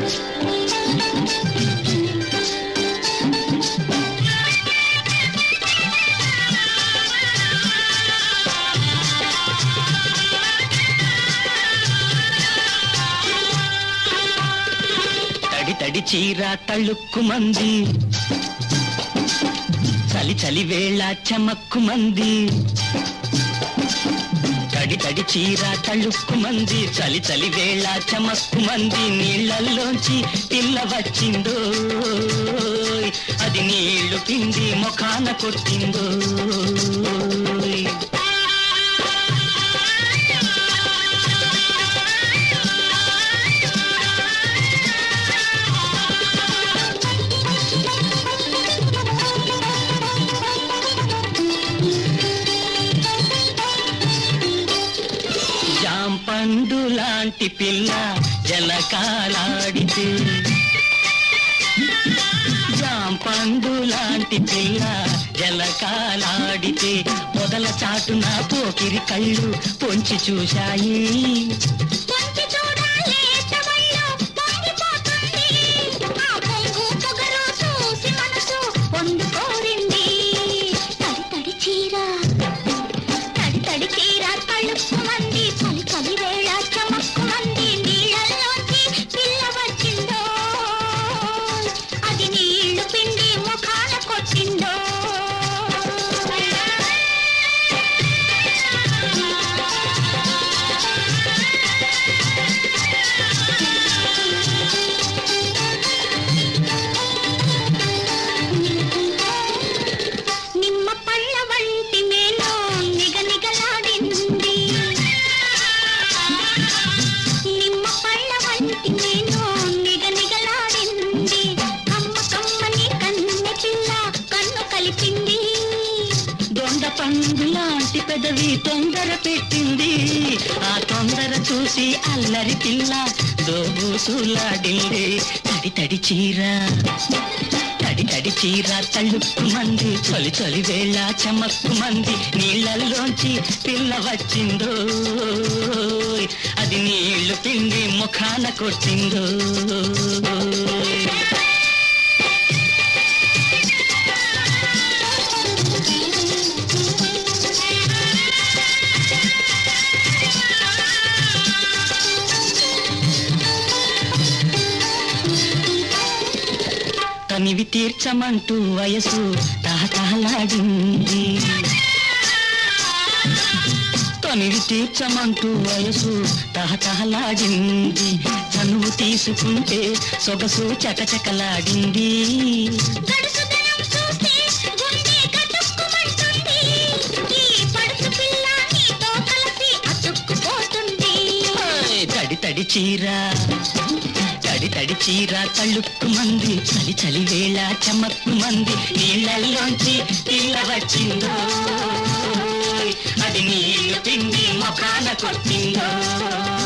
తడి తడి చీర తళుక్కు మంది చలి చలి వేళ చెమక్కు మంది తడి తడి చీర తళుక్కు మంది చలి చలి వేళ చెమక్కు మంది నీళ్ళల్లోంచి పిల్ల వచ్చిందో అది నీళ్లు పిండి ముఖాన కొట్టిందో జాంపండు లాంటి పిల్ల జలకాలాడితే జాంపండు లాంటి పిల్ల జలకాలాడితే పొదల చాటున పోకిరి కళ్ళు పొంచి చూశాయి పొంచి చూడాలి ఎట్టవళ్ళు పొంగిపోతుంది ఆ పొంగు పొగరు చూసి మనసు పొందు కోరింది తడి తడి చీర తడి తడి చీర తళుక్కు మంది చలి చలి వేళ చమక్కు మంది నీళ్ళల్లోంచి పిల్ల వచ్చిందో అది నీళ్లు పిండి ముఖాన కొట్టిందో నిమ్మ పళ్ళ వంటి నేను నిగనిగలాడింది నిమ్మ పళ్ళ వంటి నేను నిగనిగలాడింది కమ్మ కమ్మని కన్నె పిల్ల కన్ను కలిపింది దొండ పండు లాంటి పెదవి తొందర పెట్టింది ఆ తొందర చూసి అల్లరి పిల్ల దోబూసులాడింది తడి తడి చీర తడి తడి చీర తళ్ళుక్కు మంది చలి చలి వేళ చమక్కు మంది నీళ్ళల్లోంచి పిల్ల వచ్చిందో అది నీళ్లు పిండి ముఖాన కొట్టిందో తనివి తీర్చమంటూ వయసు తహతహలాడింది తనివి తీర్చమంటూ వయసు తహతహలాడింది చనువు తీసుకుంటే సొగసు చకచకలాడింది గడుసుదనం చూస్తే గుండె కటుక్కుమంటుంది ఈ పడుచు పిల్ల నీతో కలిసి అతుక్కుపోతుంది ఓయ్, తడి తడి చీర తడి తడి చీర తళ్ళుక్కు మంది చలి చలి వేళ చమక్కు మంది నీళ్ళల్లోంచి పిల్ల వచ్చిందో అది నీళ్లు పిండి ముఖాన కొట్టిందో